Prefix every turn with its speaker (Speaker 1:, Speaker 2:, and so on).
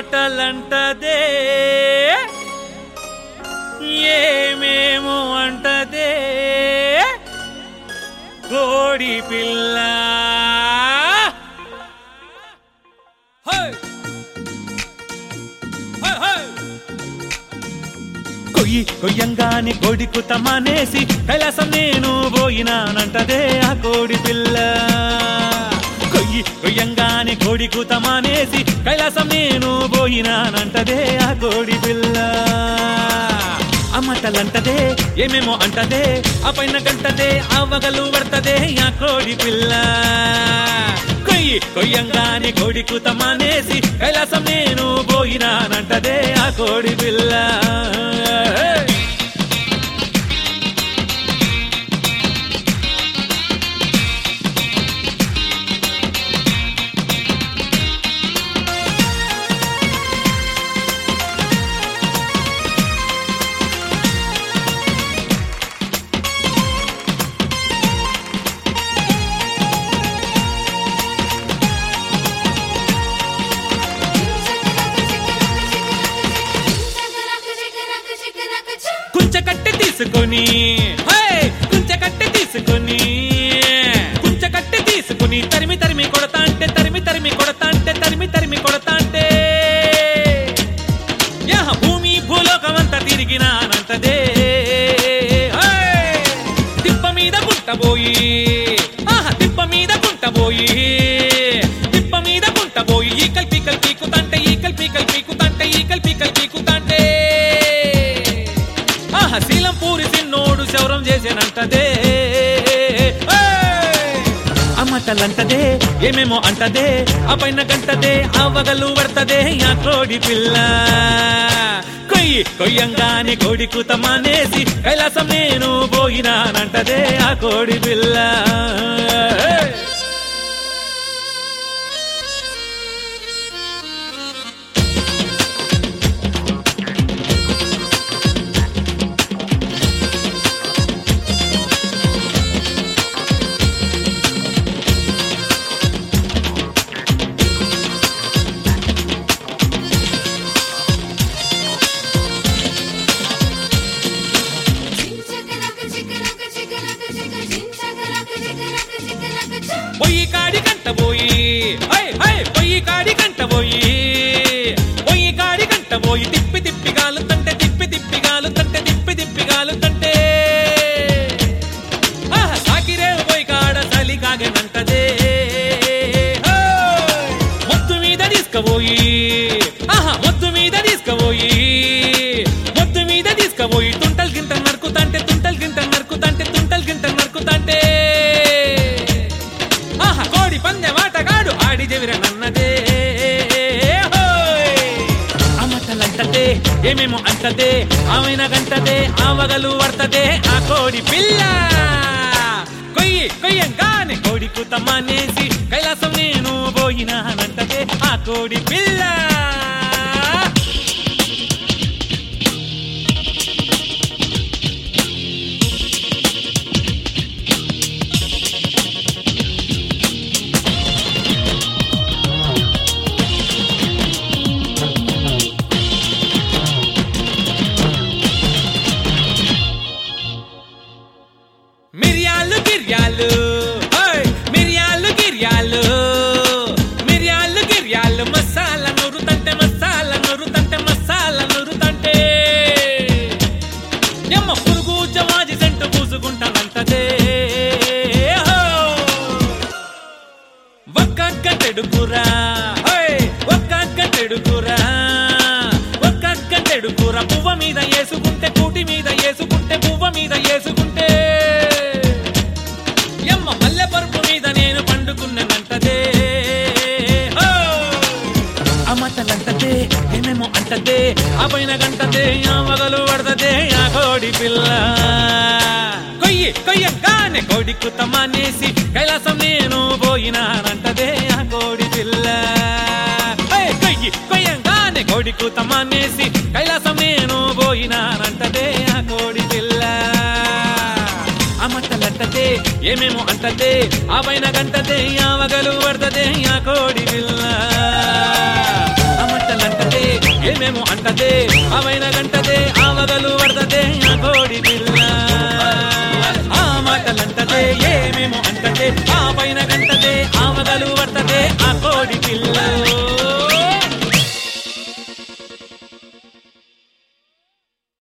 Speaker 1: మాటలంటదే ఏమేమో అంటదే కోడి పిల్ల హై! High, high! కొయ్యి కొయ్యంగానే కోడి కుతమానేసి కైలాసం నేను పోయినానంటదే ఆ కోడి పిల్ల కొయ్యి కొయ్యంగానే కోడి కుతమానేసి కైలాసం నేను పోయినానంటదే ఆ కోడి పిల్ల అమ్మటలంటదే ఏమేమో అంటదే ఆ పైన గంటదే అవ్వగలు పడతదే ఆ కోడి పిల్ల కొయ్యి కొయ్యంగానే కోడి కుతమానేసి కైలాసం నేను పోయినానంటదే ఆ కోడి పిల్ల కుంచె కట్టె తీసుకొని హే! కుంచె కట్టె తీసుకొని కుంచె కట్టె తీసుకొని తరిమి తరిమి కొడతా అంటే తరిమి తరిమి కొడతా అంటే తరిమి తరిమి కొడతా అంటే యహ భూమి భూలోకమంతా తిరిగినానంటదే హే! తిప్ప మీద గుంటబోయి ఆహా తిప్ప మీద గుంటబోయి తిప్ప మీద గుంటబోయి ఈ కల్పి కల్పి కుతంటే ఈ కల్పి కల్పి కుతంటే ఈ కల్పి కల్పి కుతంటే ఆహా శీలం పూరి సిన్నోడు శౌరం చేసేనంటదే అమ్మటలంటదే ఏమేమో అంటదే ఆ పైన గంటదే అవ్వగలు పడతదే ఆ కోడి పిల్ల కొయ్యి కొయ్యంగానే కోడి కుతమానేసి కైలాసం నేను పోయినానంటదే ఆ కోడి పిల్ల పొయ్యి కాడి కంట పోయి హై హై పొయ్యి కాడి కంట పోయి పొయ్యి కాడి కంట పోయి తిప్పి తిప్పి గాలుతంటే తిప్పి తిప్పి గాలుతంటే తిప్పి తిప్పి గాలుతంటే ఆహా, సాకిరేవు పోయి కాడ చలి కాగనంటదే హోయ్! మొత్తు మీద తీసుకుపోయి ఆహా మొత్తు మీద తీసుకుపోయి మొత్తు మీద తీసుకుపోయి తుంటల్ గింట నరుకుతంటే తుంటల్ గింట నరుకుతంటే తుంటల్ గింట నరుకుతంటే ఆహా కోడి పందె మాటగాడు ఆడి చెవిర నన్నదే హోయ్! అమ్మటలంటదే ఏమేమో అంటదే ఆమెన గంటదే ఆవగలు పడతదే ఆ కోడి పిల్ల కొయ్యి కొయ్యంగానే కోడి కుతమానేసి కైలాసం నేను పోయినానంటదే ఆ కోడి పిల్ల మిరియాలు గిర్యాలు ఓయ్! మిరియాలు గిర్యాలు మిరియాలు గిర్యాలు మసాలా నూరుతంటే మసాలా నూరుతంటే మసాలా నూరుతంటే ఎమ్మ పురుగు జమాజి సెంటు పూసుకుంటానంటదే హో! ఒక్క గంటెడు కూర ఓయ్! ఒక్క గంటెడు కూర ఒక్క గంటెడు కూర పువ్వ మీద వేసుకుంటే కూటి మీద వేసుకుంటే పువ్వ మీద వేసుకుంటే ఎమ్మ మల్లె పరుపు మీద నేను పండుకున్నానంటదే అమ్మటలంటదే ఏమేమో అంటదే ఆ పైన గంటదే ఆ మగలు పడతదే ఆ కోడి పిల్ల కొయ్యి కొయ్యంగానే కోడి కుతమానేసి కైలాసం నేను పోయినానంటదే ఆ కోడి పిల్ల ఏయ్, కొయ్యి కొయ్యంగానే కోడి కుతమానేసి కైలాసం నేను పోయినానంటదే ఆ కోడి పిల్ల అమ్మటలంటదే ఏమేమో అంటదే ఆ పైన గంటదే ఆ మగలు పడతదే ఆ కోడి పిల్ల అమ్మటల మాటలంటదే ఏమేమో అంటదే అవైన గంటదే ఆవగలు పడతదే ఆ